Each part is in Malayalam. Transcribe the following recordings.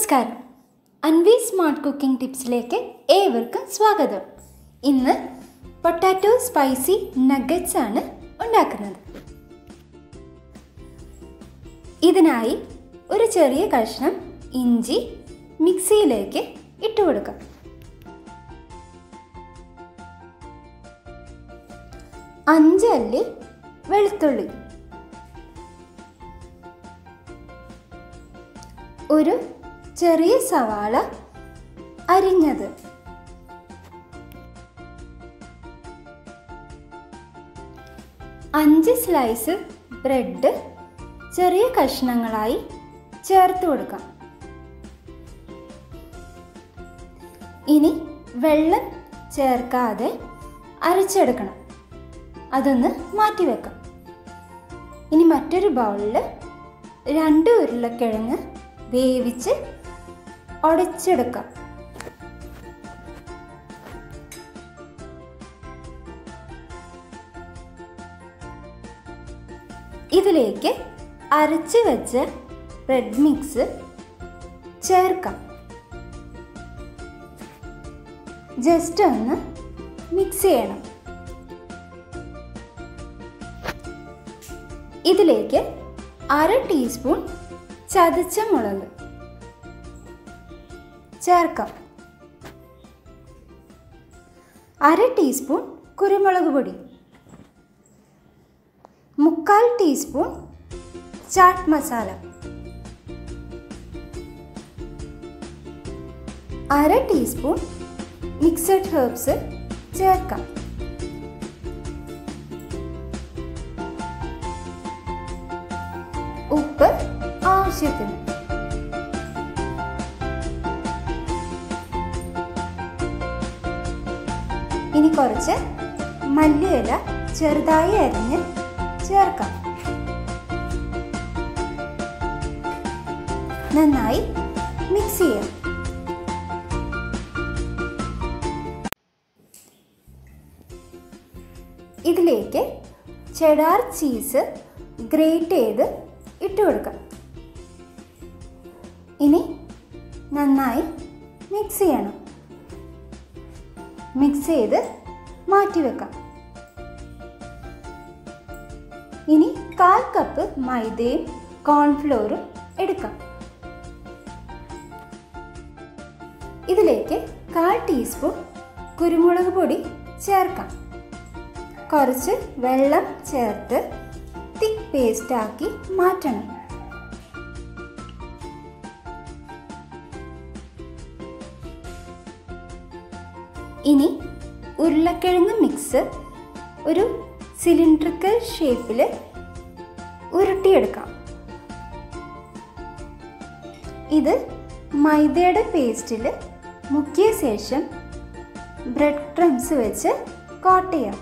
നമസ്കാരം അൻവി സ്മാർട്ട് കുക്കിംഗ് ടിപ്സിലേക്ക് ഏവർക്കും സ്വാഗതം ഇന്ന് പൊട്ടാറ്റോ സ്പൈസി നഗറ്റ്സ് ആണ് ഉണ്ടാക്കുന്നത് ഇതിനായി ഒരു ചെറിയ കഷ്ണം ഇഞ്ചി മിക്സിയിലേക്ക് ഇട്ട് കൊടുക്കാം അഞ്ച് അല്ലി വെളുത്തുള്ളി ഒരു ചെറിയ സവാള അരിഞ്ഞത് അഞ്ച് സ്ലൈസ് ബ്രെഡ് ചെറിയ കഷ്ണങ്ങളായി ചേർത്ത് കൊടുക്കാം ഇനി വെള്ളം ചേർക്കാതെ അരച്ചെടുക്കണം അതൊന്ന് മാറ്റി വെക്കാം ഇനി മറ്റൊരു ബൗളിൽ രണ്ട് ഉരുളക്കിഴങ്ങ് വേവിച്ച് ഉടച്ചെടുക്കാം ഇതിലേക്ക് അരച്ച് വെച്ച ബ്രെഡ് മിക്സ് ചേർക്കാം ജസ്റ്റ് ഒന്ന് മിക്സ് ചെയ്യണം ഇതിലേക്ക് അര ടീസ്പൂൺ ചതച്ച മുളക് ചേർക്കാം അര ടീസ്പൂൺ കുരുമുളക് പൊടി മുക്കാൽ ടീസ്പൂൺ ചാട്ട് മസാല അര ടീസ്പൂൺ മിക്സഡ് ഹെർബ്സ് ചേർക്കാം ഉപ്പ് ആവശ്യത്തിന് ഇനി കുറച്ച് മല്ലിയില ചെറുതായി അരിഞ്ഞ് ചേർക്കാം നന്നായി മിക്സ് ചെയ്യാം ഇതിലേക്ക് ചെഡാർ ചീസ് ഗ്രേറ്റ് ചെയ്ത് ഇട്ട് കൊടുക്കാം ഇനി നന്നായി മിക്സ് ചെയ്യണം മിക്സ് ചെയ്ത് മാറ്റി വെക്കാം ഇനി കാൽ കപ്പ് മൈദയും കോൺഫ്ലോറും എടുക്കാം ഇതിലേക്ക് കാൽ ടീസ്പൂൺ കുരുമുളക് പൊടി ചേർക്കാം കുറച്ച് വെള്ളം ചേർത്ത് തിക്ക് പേസ്റ്റ് ആക്കി മാറ്റണം ഇനി ഉരുളക്കിഴങ്ങ് മിക്സ് ഒരു സിലിണ്ട്രിക്കൽ ഷേപ്പിൽ ഉരുട്ടിയെടുക്കാം ഇത് മൈദയുടെ പേസ്റ്റിൽ മുക്കിയ ശേഷം ബ്രെഡ് ക്രംസ് വെച്ച് കോട്ട് ചെയ്യാം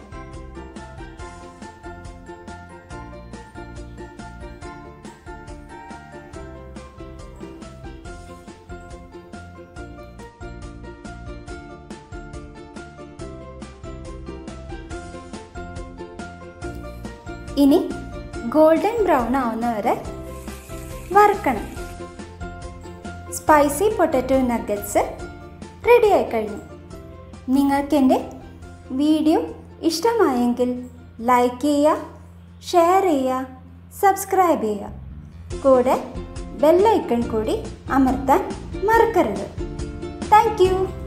ഇനി ഗോൾഡൻ ബ്രൗൺ ആവുന്ന വരെ വറുക്കണം സ്പൈസി പൊട്ടറ്റോ നഗറ്റ്സ് റെഡിയായി കഴിഞ്ഞു നിങ്ങൾക്ക് എൻ്റെ വീഡിയോ ഇഷ്ടമായെങ്കിൽ ലൈക്ക് ചെയ്യുക ഷെയർ ചെയ്യുക സബ്സ്ക്രൈബ് ചെയ്യുക കൂടെ ബെല്ലൈക്കൺ കൂടി അമർത്താൻ മറക്കരുത് താങ്ക് യു